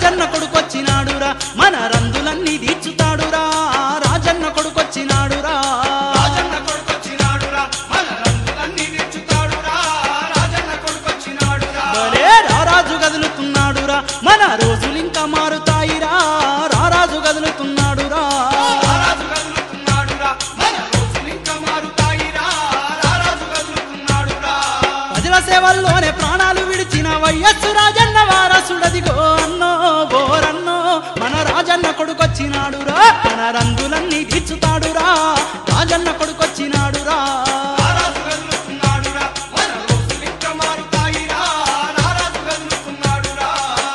రాజన్న కొడుకొచ్చినాడురా మన రందులన్నీ తీర్చుతాడురా రాజన్న కొడుకొచ్చినాడురా రాజన్న కొడుకొచ్చినాడురా మన రంగులన్నీ తెచ్చుతాడురా రాజన్న కొడుకొచ్చినాడురా భలే రారాజు కదులుతున్నాడురా మన రోజులింకా మారుతాయిరా రారాజు కదులుతున్నాడురా రారాజు కదులుతున్నాడురా మన రోజులు ఇంకా మారుతాయిరా రారాజు కదులుతున్నాడురా ప్రజల సేవల్లోనే ప్రాణాలు విడిచిన వయ్యస్సు రాజన్న వారసుడదిగో అన్నో బోరన్నో మన రాజన్న కొడుకొచ్చినాడురా మన రంగులన్నీ తీర్చుతాడురా రాజన్న కొడుకొచ్చినాడురా రారాజు కదులుతున్నాడురా మన రోజులు ఇంకా మారుతాయిరా రారాజు కదులుతున్నాడురా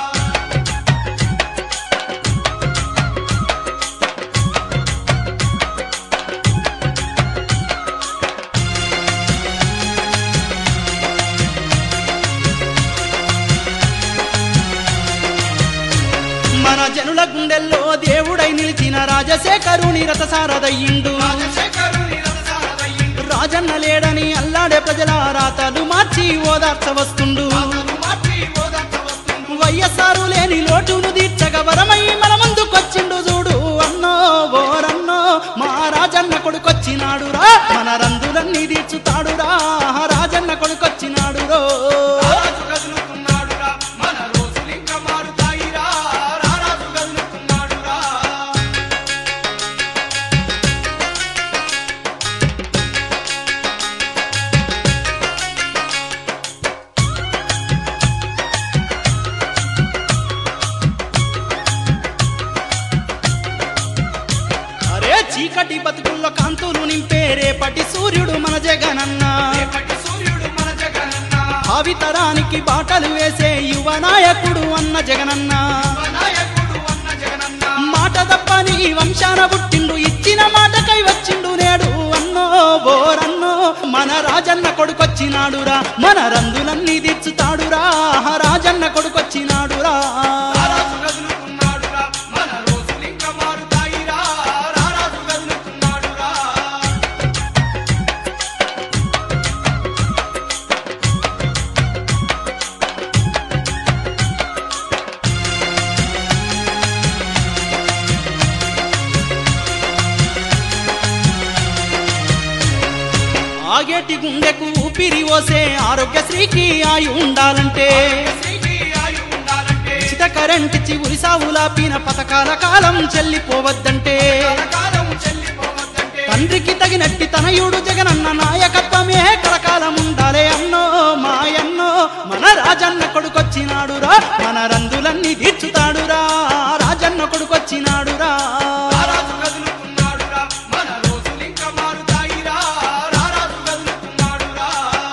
మన జనుల గుండెల్లో దేవుడై నిలిచిన రాజశేఖరుని రథసారదయ్యిండు రాజశేఖరుని రథసారథయ్యిండు. రాజన్న లేడని అల్లాడే ప్రజల రాతలు మార్చి ఓదార్చ వస్తుండు రాజును మార్చి ఓదార్చ వస్తుండు. వైఎస్ఆర్ లేని లోటును తీర్చగ వరమై మన ముందుకొచ్చిండు చూడు అన్నో ఓరన్నో మా రాజన్న కొడుకొచ్చినాడురా మన రందులన్నీ తీర్చుతాడురా రాజన్న కొడుకొచ్చినాడురో రారాజు కదులుతున్నాడురా మన రోజులు ఇంకా మారుతాయిరా రారాజు కదులుతున్నాడురా అరే చీకటి బతుకుల్లో కాంతులు నింపే రేపటి సూర్యుడు మన జగనన్న రేపటి సూర్యుడు మన జగనన్న భావితరానికి బాటలు వేసే యువ నాయకుడు అన్న జగనన్న నాయకుడు అన్న జగనన్న మాట తప్పని వంశాన పుట్టిండు ఇచ్చిన మాటకై వచ్చిండు నేడు అన్నో బోరన్నో మన రాజన్న కొడుకొచ్చినాడురా మన రందులన్నీ తీర్చుతాడురా రాజన్న కొడుకొచ్చినాడురా రారాజు కదులుతున్నాడురా మన రోజులు ఇంకా మారుతాయిరా రారాజు కదులుతున్నాడురా ఆగేటి గుండెకు ఊపిరి ఓసే ఆరోగ్యశ్రీకి ఆయు ఉండాలంటే శ్రీకి ఆయు ఉండాలంటే ఉచిత కరెంట్ ఇచ్చి ఉరిసావులాపిన పథకాల కాలం చెల్లిపోవద్దంటే కాలం చెల్లిపోవద్దంటే తండ్రికి తగినట్టి తనయుడు జగనన్న నాయకత్వమే కలకాలం ఉండాలే అన్నో మాయన్నో మన రాజన్న కొడుకొచ్చినాడురా మన రందులన్నీ తీర్చుతాడురా రాజన్న కొడుకొచ్చినాడురా రారాజు కదులుతున్నాడురా మన రోజులు ఇంకా మారుతాయిరా రారాజు కదులుతున్నాడురా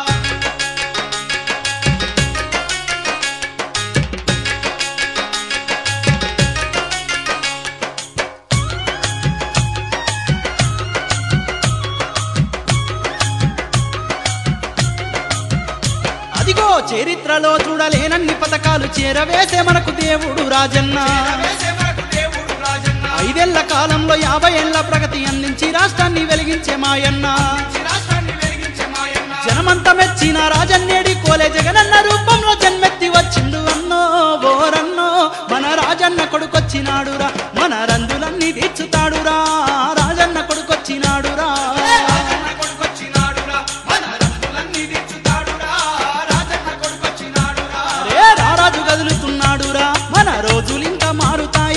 అదిగో చరిత్రలో చూడలేనన్ని పథకాలు చేరవేసే మనకు దేవుడు రాజన్న వేసే మనకు దేవుడు రాజన్న ఐదేళ్ల కాలంలో యాభై ఏళ్ల ప్రగతి అందించి రాష్ట్రాన్ని వెలిగించే మాయన్న ఈ రాష్ట్రాన్ని వెలిగించే మాయన్న జనమంతా మెచ్చిన రాజన్నేడి కోలే జగనన్న రూపంలో జన్మెత్తి వచ్చిండు అన్నో బోరన్నో మన రాజన్న కొడుకొచ్చినాడురా మన రందులన్నీ తీర్చుతాడురా రాజన్న కొడుకొచ్చినాడురా రాజన్న కొడుకొచ్చినాడురా మన రంగులన్నీ తెచ్చుతాడురా రాజన్న కొడుకొచ్చినాడురా అరే రారాజు కదులుతున్నాడురా మన రోజులింకా మారుతాయి